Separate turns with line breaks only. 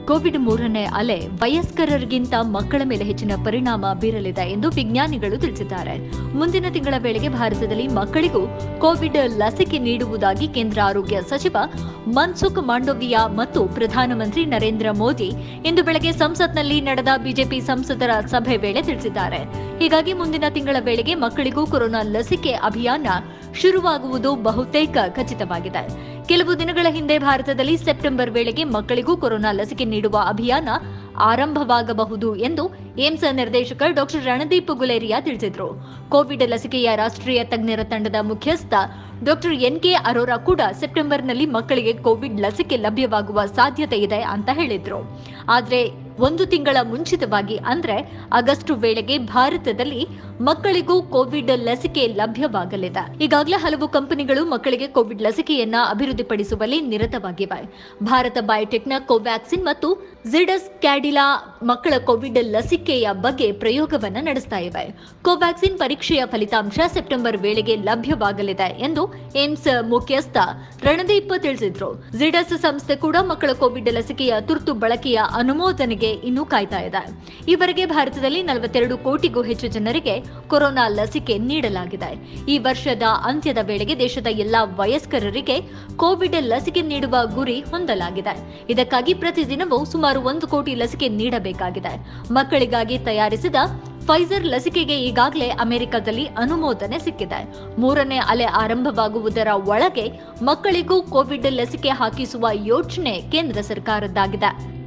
Covid ಮೂರನೇ ಅಲೆ ವಯಸ್ಕರರಿಗಿಂತ ಮಕ್ಕಳ ಮೇಲೆ ಹೆಚ್ಚಿನ ಪರಿಣಾಮ ಬೀರಲಿದೆ ಎಂದು ವಿಜ್ಞಾನಿಗಳು ತಿಳಿಸಿದ್ದಾರೆ ಮುಂದಿನ ತಿಂಗಳ ವೇಳೆಗೆ ಭಾರತದಲ್ಲಿ ಮಕ್ಕಳಿಗೂ ಕೋವಿಡ್ ಲಸಿಕೆ ನೀಡುವುದಾಗಿ ಕೇಂದ್ರ ಆರೋಗ್ಯ ಸಚಿವ ಮನ್ಸುಖ್ ಮಾಂಡವಿಯಾ ಮತ್ತು ಪ್ರಧಾನಮಂತ್ರಿ ನರೇಂದ್ರ ಮೋದಿ ಇಂದು ಬೆಳಗ್ಗೆ ಸಂಸತ್ನಲ್ಲಿ ನಡೆದ ಬಿಜೆಪಿ ಸಂಸದರ ಸಭೆ ವೇಳೆ ತಿಳಿಸಿದ್ದಾರೆ ಹೀಗಾಗಿ ಮುಂದಿನ ತಿಂಗಳ ವೇಳೆಗೆ ಮಕ್ಕಳಿಗೂ ಕೊರೋನಾ ಲಸಿಕೆ ಅಭಿಯಾನ ಶುರುವಾಗುವುದು ಬಹುತೇಕ ಖಚಿತವಾಗಿದೆ ಕೆಲವು ದಿನಗಳ ಹಿಂದೆ ಭಾರತದಲ್ಲಿ ಸೆಪ್ಟೆಂಬರ್ ವೇಳೆಗೆ ಮಕ್ಕಳಿಗೂ ಕೊರೋನಾ ಲಸಿಕೆ ನೀಡುವ ಅಭಿಯಾನ ಆರಂಭವಾಗಬಹುದು ಎಂದು ಏಮ್ಸ್ ನಿರ್ದೇಶಕ ಡಾಕ್ಟರ್ ರಣದೀಪ್ ಗುಲೇರಿಯಾ ತಿಳಿಸಿದರು ಕೋವಿಡ್ ಲಸಿಕೆಯ ರಾಷ್ಟ್ರೀಯ ತಜ್ಞರ ತಂಡದ ಮುಖ್ಯಸ್ಥ ಡಾಕ್ಟರ್ ಎನ್ ಕೆ ಅರೋರಾ ಕೂಡ ಸೆಪ್ಟೆಂಬರ್ನಲ್ಲಿ ಮಕ್ಕಳಿಗೆ ಕೋವಿಡ್ ಲಸಿಕೆ ಲಭ್ಯವಾಗುವ ಸಾಧ್ಯತೆ ಇದೆ ಅಂತ ಹೇಳಿದ್ರು ಆದರೆ ಒಂದು ತಿಂಗಳ ಮುಂಚಿತವಾಗಿ ಅಂದ್ರೆ ಆಗಸ್ಟ್ ವೇಳೆಗೆ ಭಾರತದಲ್ಲಿ ಮಕ್ಕಳಿಗೂ ಕೋವಿಡ್ ಲಸಿಕೆ ಲಭ್ಯವಾಗಲಿದೆ ಈಗಾಗಲೇ ಹಲವು ಕಂಪನಿಗಳು ಮಕ್ಕಳಿಗೆ ಕೋವಿಡ್ ಲಸಿಕೆಯನ್ನ ಅಭಿವೃದ್ಧಿಪಡಿಸುವಲ್ಲಿ ನಿರತವಾಗಿವೆ ಭಾರತ ಬಯೋಟೆಕ್ನ ಕೋವ್ಯಾಕ್ಸಿನ್ ಮತ್ತು ಜಿಡಸ್ ಕ್ಯಾಡಿಲಾ ಮಕ್ಕಳ ಕೋವಿಡ್ ಲಸಿಕೆಯ ಬಗ್ಗೆ ಪ್ರಯೋಗವನ್ನ ನಡೆಸ್ತಾ ಇವೆ ಕೋವ್ಯಾಕ್ಸಿನ್ ಪರೀಕ್ಷೆಯ ಫಲಿತಾಂಶ ಸೆಪ್ಟೆಂಬರ್ ವೇಳೆಗೆ ಲಭ್ಯವಾಗಲಿದೆ ಎಂದು ಏಮ್ಸ್ ಮುಖ್ಯಸ್ಥ ರಣದೀಪ್ ತಿಳಿಸಿದ್ರು ಜಿಡಸ್ ಸಂಸ್ಥೆ ಕೂಡ ಮಕ್ಕಳ ಕೋವಿಡ್ ಲಸಿಕೆಯ ತುರ್ತು ಬಳಕೆಯ ಅನುಮೋದನೆಗೆ ಇನ್ನೂ ಕಾಯ್ತಾ ಇದೆ ಈವರೆಗೆ ಭಾರತದಲ್ಲಿ ನಲವತ್ತೆರಡು ಕೋಟಿಗೂ ಹೆಚ್ಚು ಜನರಿಗೆ ಕೊರೋನಾ ಲಸಿಕೆ ನೀಡಲಾಗಿದೆ ಈ ವರ್ಷದ ಅಂತ್ಯದ ವೇಳೆಗೆ ದೇಶದ ಎಲ್ಲಾ ವಯಸ್ಕರರಿಗೆ ಕೋವಿಡ್ ಲಸಿಕೆ ನೀಡುವ ಗುರಿ ಹೊಂದಲಾಗಿದೆ ಇದಕ್ಕಾಗಿ ಪ್ರತಿದಿನವೂ ಸುಮಾರು ಒಂದು ಕೋಟಿ ಲಸಿಕೆ ನೀಡಬೇಕಾಗಿದೆ ಮಕ್ಕಳಿಗಾಗಿ ತಯಾರಿಸಿದ ಫೈಸರ್ ಲಸಿಕೆಗೆ ಈಗಾಗಲೇ ಅಮೆರಿಕದಲ್ಲಿ ಅನುಮೋದನೆ ಸಿಕ್ಕಿದೆ ಮೂರನೇ ಅಲೆ ಆರಂಭವಾಗುವುದರ ಒಳಗೆ ಮಕ್ಕಳಿಗೂ ಕೋವಿಡ್ ಲಸಿಕೆ ಹಾಕಿಸುವ ಯೋಚನೆ ಕೇಂದ್ರ ಸರ್ಕಾರದ್ದಾಗಿದೆ